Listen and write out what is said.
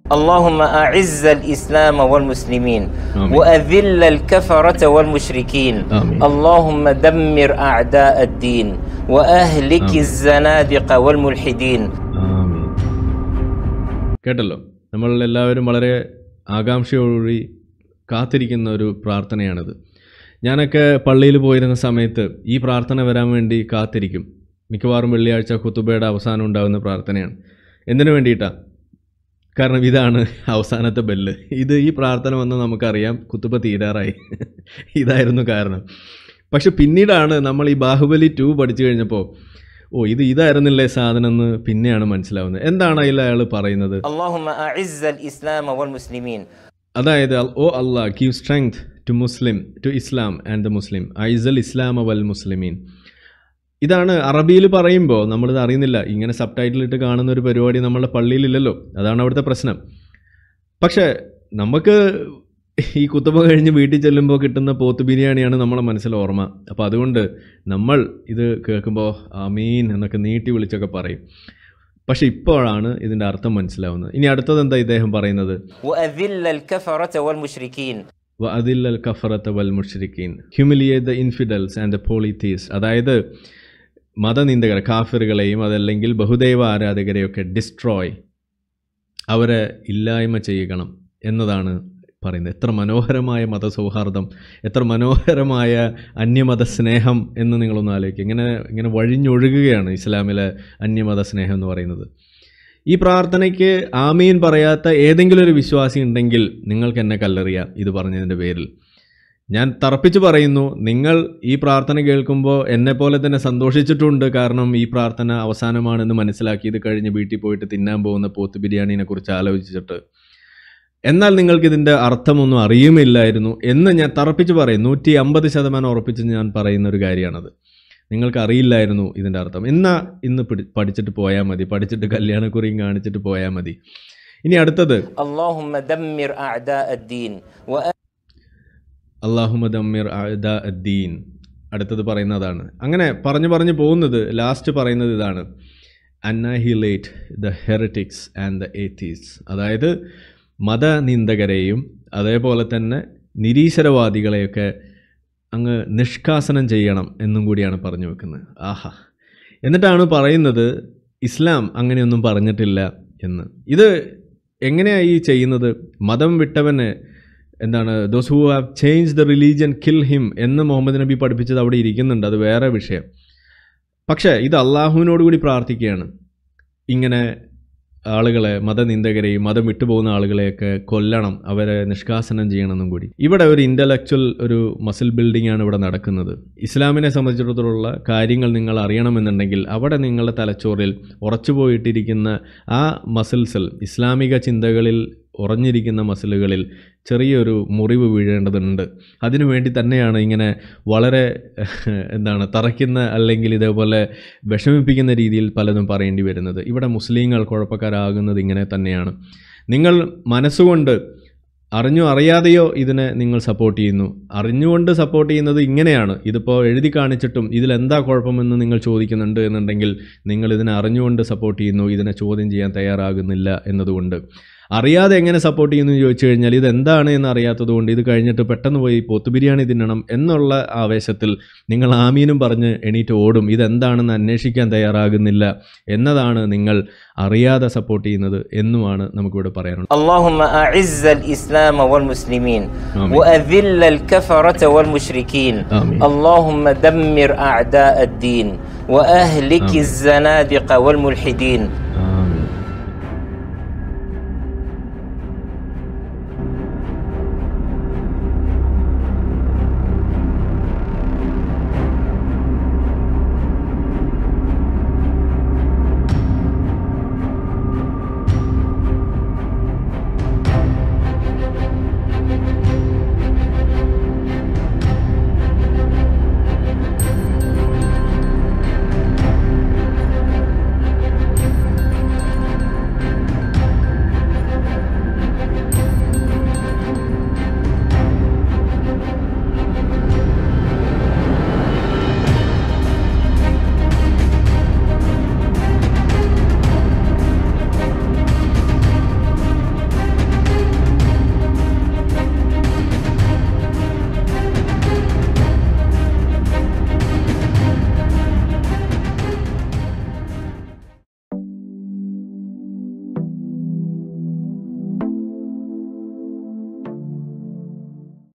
اللهم أعز الإسلام والمسلمين آمين. وأذل الكفرة والمشركين آمين. اللهم دمر أعداء الدين وأهلك آمين. الزنادقة والملحدين ആമീൻ. കേട്ടല്ലോ നമ്മൾ എല്ലാവരും വളരെ ആകാംക്ഷയോടുകൂടി കാത്തിരിക്കുന്ന ഒരു പ്രാർത്ഥനയാണിത് ഞാനൊക്കെ പള്ളിയിൽ പോയിരുന്ന സമയത്ത് ഈ പ്രാർത്ഥന വരാൻ വേണ്ടി കാത്തിരിക്കും മിക്കവാറും വെള്ളിയാഴ്ച കുത്തുബയുടെ അവസാനം ഉണ്ടാകുന്ന പ്രാർത്ഥനയാണ് എന്തിനു വേണ്ടിയിട്ടാണ് കാരണം ഇതാണ് അവസാനത്തെ ബെല്ല് ഇത് ഈ പ്രാർത്ഥന വന്ന് നമുക്കറിയാം കുത്തുബ തീരാറായി ഇതായിരുന്നു കാരണം പക്ഷെ പിന്നീടാണ് നമ്മൾ ഈ ബാഹുബലി ടു പഠിച്ചു കഴിഞ്ഞപ്പോൾ ഓ ഇത് ഇതായിരുന്നില്ലേ സാധനം എന്ന് പിന്നെയാണ് മനസ്സിലാവുന്നത് എന്താണ് അതിൽ അയാൾ പറയുന്നത് اللهم أعز الإسلام والمسلمين അതായത് O Allah give strength to Muslim to Islam and the Muslim ഐസൽ ഇസ്ലാം വൽ മുസ്ലിമീൻ ഇതാണ് അറബിയിൽ പറയുമ്പോൾ നമ്മളിത് അറിയുന്നില്ല ഇങ്ങനെ സബ് ടൈറ്റിലിട്ട് കാണുന്ന ഒരു പരിപാടി നമ്മളുടെ പള്ളിയിലില്ലല്ലോ അതാണ് അവിടുത്തെ പ്രശ്നം പക്ഷേ നമുക്ക് ഈ കുത്തുമ്പ കഴിഞ്ഞ് വീട്ടിൽ ചെല്ലുമ്പോൾ കിട്ടുന്ന പോത്ത് ബിരിയാണിയാണ് നമ്മളെ മനസ്സിൽ ഓർമ്മ അപ്പോൾ അതുകൊണ്ട് നമ്മൾ ഇത് കേൾക്കുമ്പോൾ അമീൻ എന്നൊക്കെ നീട്ടി വിളിച്ചൊക്കെ പറയും പക്ഷെ ഇപ്പോഴാണ് ഇതിൻ്റെ അർത്ഥം മനസ്സിലാവുന്നത് ഇനി അടുത്തത് എന്താ ഇദ്ദേഹം പറയുന്നത് وأذل الكفرة والمشركين വഅദിൽ അൽ കഫറത്ത് വൽ മുഷ്രിഖീൻ humiliate the infidels and the polytheists അതായത് മതനിന്ദകർ കാഫിറുകളെയും അതല്ലെങ്കിൽ ബഹുദൈവ ആരാധകരെയൊക്കെ ഡിസ്ട്രോയ് അവരെ ഇല്ലായ്മ ചെയ്യണം എന്നതാണ് പറയുന്നത് എത്ര മനോഹരമായ മതസൗഹാർദ്ദം എത്ര മനോഹരമായ അന്യമത സ്നേഹം എന്ന് നിങ്ങളൊന്ന് ആലോചിക്കുക ഇങ്ങനെ ഇങ്ങനെ വഴിഞ്ഞൊഴുകുകയാണ് ഇസ്ലാമിലെ അന്യമത സ്നേഹം എന്ന് പറയുന്നത് ഈ പ്രാർത്ഥനയ്ക്ക് ആമീൻ പറയാത്ത ഏതെങ്കിലും ഒരു വിശ്വാസി ഉണ്ടെങ്കിൽ നിങ്ങൾക്ക് എന്നെ കല്ലെറിയാം ഇത് പറഞ്ഞതിൻ്റെ പേരിൽ ഞാൻ തറപ്പിച്ച് പറയുന്നു നിങ്ങൾ ഈ പ്രാർത്ഥന കേൾക്കുമ്പോൾ എന്നെപ്പോലെ തന്നെ സന്തോഷിച്ചിട്ടുണ്ട് കാരണം ഈ പ്രാർത്ഥന അവസാനമാണെന്ന് മനസ്സിലാക്കി ഇത് കഴിഞ്ഞ് വീട്ടിൽ പോയിട്ട് തിന്നാൻ പോകുന്ന പോത്ത് ബിരിയാണീനെ കുറിച്ച് ആലോചിച്ചിട്ട് എന്നാൽ നിങ്ങൾക്ക് ഇതിൻ്റെ അർത്ഥമൊന്നും അറിയുമില്ലായിരുന്നു എന്ന് ഞാൻ തറപ്പിച്ച് പറയും നൂറ്റി അമ്പത് ശതമാനം ഉറപ്പിച്ച് ഞാൻ പറയുന്ന ഒരു കാര്യമാണത് നിങ്ങൾക്ക് അറിയില്ലായിരുന്നു ഇതിൻ്റെ അർത്ഥം എന്നാ ഇന്ന് പിടി- പഠിച്ചിട്ട് പോയാൽ മതി പഠിച്ചിട്ട് കല്യാണക്കുറിയും കാണിച്ചിട്ട് പോയാൽ മതി ഇനി അടുത്തത് اللهم دمر أعداء الدين അള്ളാഹുമദമ്മിർ അദ്ദീൻ അടുത്തത് പറയുന്നതാണ് അങ്ങനെ പറഞ്ഞു പറഞ്ഞു പോകുന്നത് ലാസ്റ്റ് പറയുന്നത് ഇതാണ് annihilate the heretics and the atheists അതായത് മതനിന്ദകരെയും അതേപോലെ തന്നെ നിരീശ്വരവാദികളെയൊക്കെ അങ്ങ് നിഷ്കാസനം ചെയ്യണം എന്നും കൂടിയാണ് പറഞ്ഞു വെക്കുന്നത് ആഹാ എന്നിട്ടാണ് പറയുന്നത് ഇസ്ലാം അങ്ങനെയൊന്നും പറഞ്ഞിട്ടില്ല എന്ന് ഇത് എങ്ങനെയാണ് ഈ ചെയ്യുന്നത് മതം വിട്ടവന് എന്താണ് those who have change the religion kill him എന്ന് മുഹമ്മദ് നബി പഠിപ്പിച്ചത് അവിടെ ഇരിക്കുന്നുണ്ട് അത് വേറെ വിഷയം പക്ഷേ ഇത് അള്ളാഹുവിനോട് കൂടി പ്രാർത്ഥിക്കുകയാണ് ഇങ്ങനെ ആളുകളെ മതനിന്ദകരെയും മതം വിട്ടുപോകുന്ന ആളുകളെയൊക്കെ കൊല്ലണം അവരെ നിഷ്കാസനം ചെയ്യണമെന്നും കൂടി ഇവിടെ ഒരു ഇൻ്റലക്ച്വൽ ഒരു മസിൽ ബിൽഡിംഗ് ആണ് ഇവിടെ നടക്കുന്നത് ഇസ്ലാമിനെ സംബന്ധിച്ചിടത്തോളം കാര്യങ്ങൾ നിങ്ങൾ അറിയണമെന്നുണ്ടെങ്കിൽ അവിടെ നിങ്ങളുടെ തലച്ചോറിൽ ഉറച്ചുപോയിട്ടിരിക്കുന്ന ആ മസിൽസിൽ ഇസ്ലാമിക ചിന്തകളിൽ ഉറഞ്ഞിരിക്കുന്ന മസിലുകളിൽ ചെറിയൊരു മുറിവ് വീഴേണ്ടതുണ്ട് അതിനുവേണ്ടി തന്നെയാണ് ഇങ്ങനെ വളരെ എന്താണ് തറയ്ക്കുന്ന അല്ലെങ്കിൽ ഇതേപോലെ വിഷമിപ്പിക്കുന്ന രീതിയിൽ പലതും പറയേണ്ടി വരുന്നത് ഇവിടെ മുസ്ലിങ്ങൾ കുഴപ്പക്കാരാകുന്നത് ഇങ്ങനെ തന്നെയാണ് നിങ്ങൾ മനസ്സുകൊണ്ട് അറിഞ്ഞോ അറിയാതെയോ ഇതിനെ നിങ്ങൾ സപ്പോർട്ട് ചെയ്യുന്നു അറിഞ്ഞുകൊണ്ട് സപ്പോർട്ട് ചെയ്യുന്നത് ഇങ്ങനെയാണ് ഇതിപ്പോൾ എഴുതി കാണിച്ചിട്ടും ഇതിലെന്താ കുഴപ്പമെന്ന് നിങ്ങൾ ചോദിക്കുന്നുണ്ട് എന്നുണ്ടെങ്കിൽ നിങ്ങൾ ഇതിനെ അറിഞ്ഞുകൊണ്ട് സപ്പോർട്ട് ചെയ്യുന്നു ഇതിനെ ചോദ്യം ചെയ്യാൻ തയ്യാറാകുന്നില്ല എന്നതുകൊണ്ട് അറിയാതെ എങ്ങനെ സപ്പോർട്ട് ചെയ്യുന്നു എന്ന് ചോദിച്ചു കഴിഞ്ഞാൽ ഇത് എന്താണ് എന്ന് അറിയാത്തത് കൊണ്ട് ഇത് കഴിഞ്ഞിട്ട് പെട്ടെന്ന് പോയി പോത്ത് ബിരിയാണി തിന്നണം എന്നുള്ള ആവേശത്തിൽ നിങ്ങൾ ആമീനും പറഞ്ഞ് എണീറ്റ് ഓടും ഇതെന്താണെന്ന് അന്വേഷിക്കാൻ തയ്യാറാകുന്നില്ല എന്നതാണ് നിങ്ങൾ അറിയാതെ സപ്പോർട്ട് ചെയ്യുന്നത് എന്നുമാണ് നമുക്കിവിടെ പറയാനുള്ളത് اللهم أعز الإسلام والمسلمين آمين. وأذل الكفرة والمشركين آمين. اللهم دمر أعداء الدين وأهلك آمين. الزنادقة والملحدين